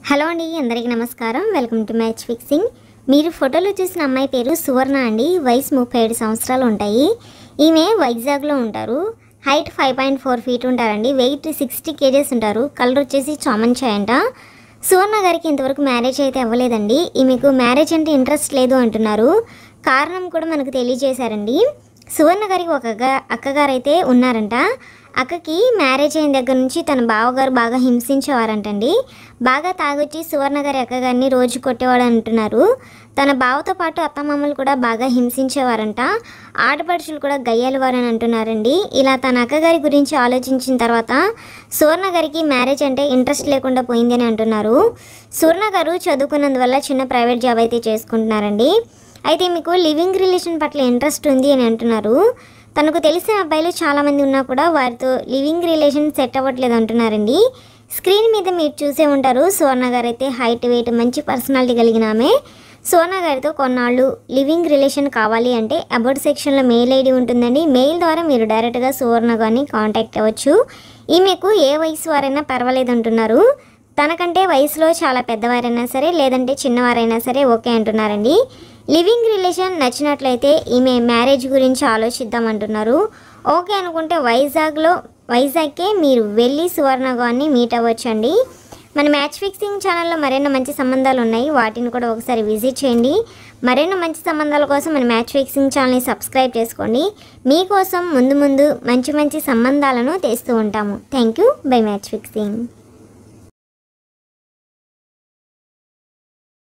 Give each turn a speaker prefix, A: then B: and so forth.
A: hello అండి అందరికీ నమస్కారం వెల్కమ్ టు మ్యాచ్ ఫిక్సింగ్ మీరు ఫోటోలో చూసిన అమ్మాయి పేరు సువర్ణ అండి వయసు ముప్పై ఏడు సంవత్సరాలు ఉంటాయి ఈమె వైజాగ్లో ఉంటారు height five point four feet ఉంటారండి వెయిట్ సిక్స్టీ కేజెస్ ఉంటారు కలర్ వచ్చేసి చామన్ చాయ్ అంట సువర్ణ గారికి ఇంతవరకు మ్యారేజ్ అయితే అవ్వలేదండి ఈమెకు మ్యారేజ్ అంటే ఇంట్రెస్ట్ లేదు అంటున్నారు కారణం కూడా మనకు తెలియజేశారండి సువర్ణ గారికి ఒక అక్క- అక్కగారు అయితే ఉన్నారంట అక్కకి మ్యారేజ్ అయిన దగ్గర నుంచి తన బావగారు బాగా హింసించేవారంటండి బాగా తాగొచ్చి సువర్ణ గారి అక్కగారిని రోజు కొట్టేవాడు అంటున్నారు తన బావతో పాటు అత్తమామలు కూడా బాగా హింసించేవారంట ఆడపడుచులు కూడా గయ్యాలు వారని అంటున్నారండి ఇలా తన అక్కగారి గురించి ఆలోచించిన తర్వాత సువర్ణ గారికి మ్యారేజ్ అంటే ఇంట్రెస్ట్ లేకుండా పోయిందని అంటున్నారు సువర్ణ గారు చదువుకున్నందువల్ల చిన్న ప్రైవేట్ జాబ్ అయితే చేసుకుంటున్నారండి అయితే మీకు లివింగ్ రిలేషన్ పట్ల ఇంట్రెస్ట్ ఉంది అని అంటున్నారు తనకు తెలిసిన అబ్బాయిలు చాలామంది ఉన్నా కూడా వారితో లివింగ్ రిలేషన్ సెట్ అవ్వట్లేదు అంటున్నారండి స్క్రీన్ మీద మీరు చూసే ఉంటారు సువర్ణ గారు అయితే హైట్ వెయిట్ మంచి పర్సనాలిటీ కలిగిన ఆమె సువర్ణ గారితో కొన్నాళ్ళు లివింగ్ రిలేషన్ కావాలి అంటే అబౌట్ సెక్షన్లో మెయిల్ ఐడి ఉంటుందండి మెయిల్ ద్వారా మీరు డైరెక్ట్గా సువర్ణ గారిని కాంటాక్ట్ అవ్వచ్చు ఈమెకు ఏ వయసు వారైనా పర్వాలేదు అంటున్నారు తనకంటే వయసులో చాలా పెద్దవారైనా సరే లేదంటే చిన్నవారైనా సరే ఓకే అంటున్నారండి లివింగ్ రిలేషన్ నచ్చినట్లయితే ఈమె మ్యారేజ్ గురించి ఆలోచిద్దామంటున్నారు ఓకే అనుకుంటే వైజాగ్లో వైజాగ్కే మీరు వెళ్ళి సువర్ణ గారిని మీట్ అవ్వచ్చండి మన మ్యాచ్ ఫిక్సింగ్ ఛానల్లో మరెన్నో మంచి సంబంధాలు ఉన్నాయి వాటిని కూడా ఒకసారి విజిట్ చేయండి మరెన్నో మంచి సంబంధాల కోసం మన మ్యాచ్ ఫిక్సింగ్ ఛానల్ని సబ్స్క్రైబ్ చేసుకోండి మీకోసం ముందు ముందు మంచి మంచి సంబంధాలను తెస్తూ ఉంటాము thank you bye match fixing